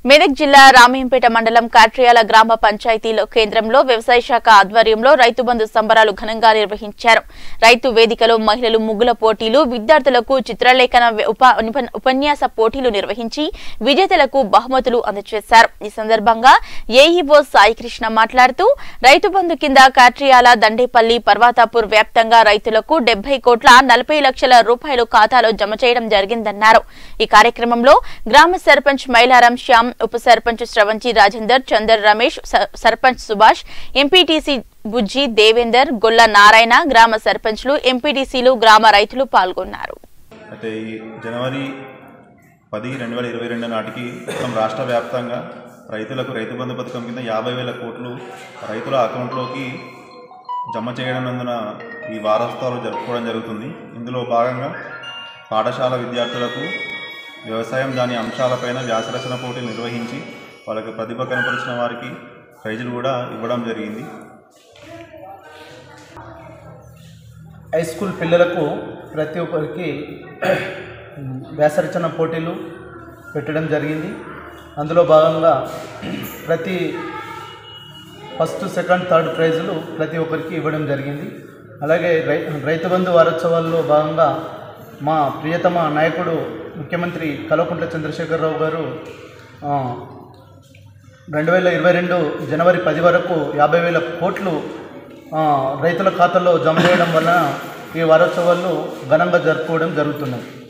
మెదక్ జిల్లా రామయంపేట మండలం కాట్రియాల గ్రామ పంచాయతీలో కేంద్రంలో వ్యవసాయ శాఖ ఆధ్వర్యంలో రైతు బంధు సంబరాలు ఘనంగా నిర్వహించారు రైతు వేదికలో మహిళలు ముగ్గుల పోటీలు విద్యార్థులకు చిత్రలేఖన ఉప- ఉప- ఉపన్యాస పోటీలు నిర్వహించి విజేతలకు బహుమతులు అందజేశారు ఈ సందర్భంగా ఏఈఓ సాయికృష్ణ మాట్లాడుతూ రైతు బంధు కింద కాట్రియాల దండేపల్లి పర్వతాపూర్ వ్యాప్తంగా రైతులకు డెబ్బై కోట్ల నలభై లక్షల రూపాయలు ఖాతాలో జమ చేయడం జరిగిందన్నారు ఈ కార్యక్రమంలో గ్రామ సర్పంచ్ మైలారం శ్యామ్ ఉప సర్పంచ్ స్రవంతి రాజేందర్ చందర్ రమేష్ స- సర్పంచ్ సుభాష్ ఎంపీటీసీ బుజ్జి దేవేందర్ గొల్ల నారాయణ గ్రామ సర్పంచ్లు ఎంపీటీసీలు గ్రామ రైతులు పాల్గొన్నారు అయితే ఈ జనవరి పది రెండు వేల ఇరవై రెండు నాటికి మొత్తం రాష్ట్ర వ్యాప్తంగా రైతులకు రైతు బంధు పథకం కింద యాభై వేల కోట్లు రైతుల అకౌంట్లోకి జమ చేయడమందున ఈ వారోత్సవాలు జరుపుకోవడం జరుగుతుంది ఇందులో భాగంగా పాఠశాల విద్యార్థులకు వ్యవసాయం దాని అంశాలపైన వ్యాసరచన పోటీలు నిర్వహించి వాళ్ళకి ప్రతిభ కనపరిచిన వారికి ప్రైజులు కూడా ఇవ్వడం జరిగింది హై స్కూల్ పిల్లలకు ప్రతి ఒక్కరికి వ్యాసరచన పోటీలు పెట్టడం జరిగింది అందులో భాగంగా ప్రతి ఫస్ట్ సెకండ్ థర్డ్ ప్రైజులు ప్రతి ఒక్కరికి ఇవ్వడం జరిగింది అలాగే రై రైతు బంధు వారోత్సవాల్లో భాగంగా మా ప్రియతమ నాయకుడు ముఖ్యమంత్రి కల్వకుంట్ల చంద్రశేఖరరావు గారు ఆ, రెండు వేల ఇరవై రెండు జనవరి పది వరకు యాభై వేల కోట్లు ఆ, రైతుల ఖాతాల్లో జమ చేయడం వలన ఈ వారోత్సవాలు ఘనంగా జరుపుకోవడం జరుగుతున్నాయి